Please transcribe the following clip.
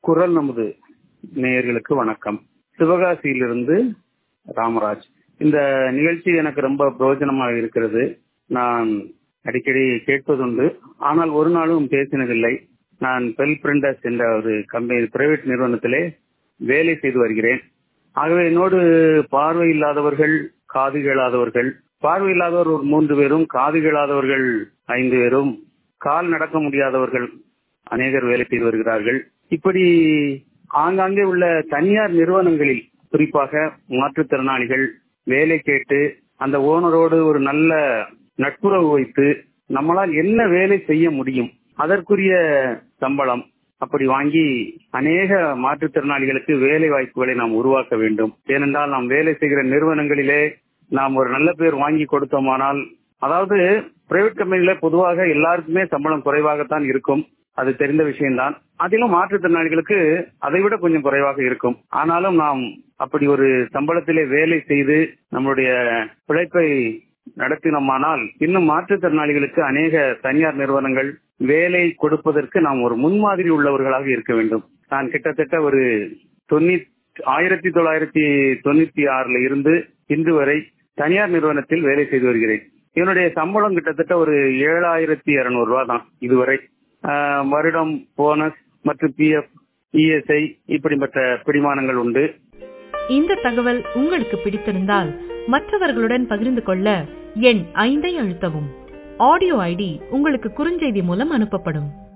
குரல் நமது நேயர்களுக்கு வணக்கம் சிவகாசியிலிருந்து ராமராஜ் இந்த நிகழ்ச்சி எனக்கு ரொம்ப பிரயோஜனமாக இருக்கிறது நான் அடிக்கடி கேட்பதுண்டு ஆனால் ஒரு நாளும் பேசினதில்லை நான் பெல் பிரிண்டர்ஸ் என்ற ஒரு கம்பெனி பிரைவேட் நிறுவனத்திலே வேலை செய்து வருகிறேன் ஆகவே என்னோடு பார்வை இல்லாதவர்கள் காது கேளாதவர்கள் பார்வை இல்லாதவர் ஒரு மூன்று பேரும் காது கேளாதவர்கள் ஐந்து பேரும் கால் நடக்க முடியாதவர்கள் அநேகர் வேலை செய்து வருகிறார்கள் இப்படி ஆங்காங்கே உள்ள தனியார் நிறுவனங்களில் குறிப்பாக மாற்றுத்திறனாளிகள் வேலை கேட்டு அந்த ஓனரோடு ஒரு நல்ல நட்புறவு வைத்து நம்மளால் என்ன வேலை செய்ய முடியும் அதற்குரிய சம்பளம் அப்படி வாங்கி அநேக மாற்றுத்திறனாளிகளுக்கு வேலை வாய்ப்புகளை நாம் உருவாக்க வேண்டும் ஏனென்றால் நாம் வேலை செய்கிற நிறுவனங்களிலே நாம் ஒரு நல்ல பேர் வாங்கி கொடுத்தோமானால் அதாவது பிரைவேட் கம்பெனில பொதுவாக எல்லாருக்குமே சம்பளம் குறைவாகத்தான் இருக்கும் அது தெரிந்த விஷயம்தான் அதிலும் மாற்றுத்திறனாளிகளுக்கு அதை விட கொஞ்சம் குறைவாக இருக்கும் ஆனாலும் நாம் அப்படி ஒரு சம்பளத்திலே வேலை செய்து நம்மளுடைய பிழைப்பை நடத்தினோமானால் இன்னும் மாற்றுத்திறனாளிகளுக்கு அநேக தனியார் நிறுவனங்கள் வேலை கொடுப்பதற்கு நாம் ஒரு முன்மாதிரி உள்ளவர்களாக இருக்க வேண்டும் நான் கிட்டத்தட்ட ஒரு தொண்ணூத்தி ஆயிரத்தி தொள்ளாயிரத்தி தொண்ணூத்தி ஆறுல இருந்து இன்று வரை தனியார் நிறுவனத்தில் வேலை செய்து வருகிறேன் என்னுடைய சம்பளம் கிட்டத்தட்ட ஒரு ஏழாயிரத்தி இருநூறு ரூபா தான் இதுவரை வருடம் போனஸ் மற்றும் பி எஃப் இஎஸ்ஐ இப்படிப்பட்ட பிடிமானங்கள் உண்டு இந்த தகவல் உங்களுக்கு பிடித்திருந்தால் மற்றவர்களுடன் பகிர்ந்து கொள்ள எண் ஐந்தை அழுத்தவும் ஆடியோ ஐடி உங்களுக்கு குறுஞ்செய்தி மூலம் அனுப்பப்படும்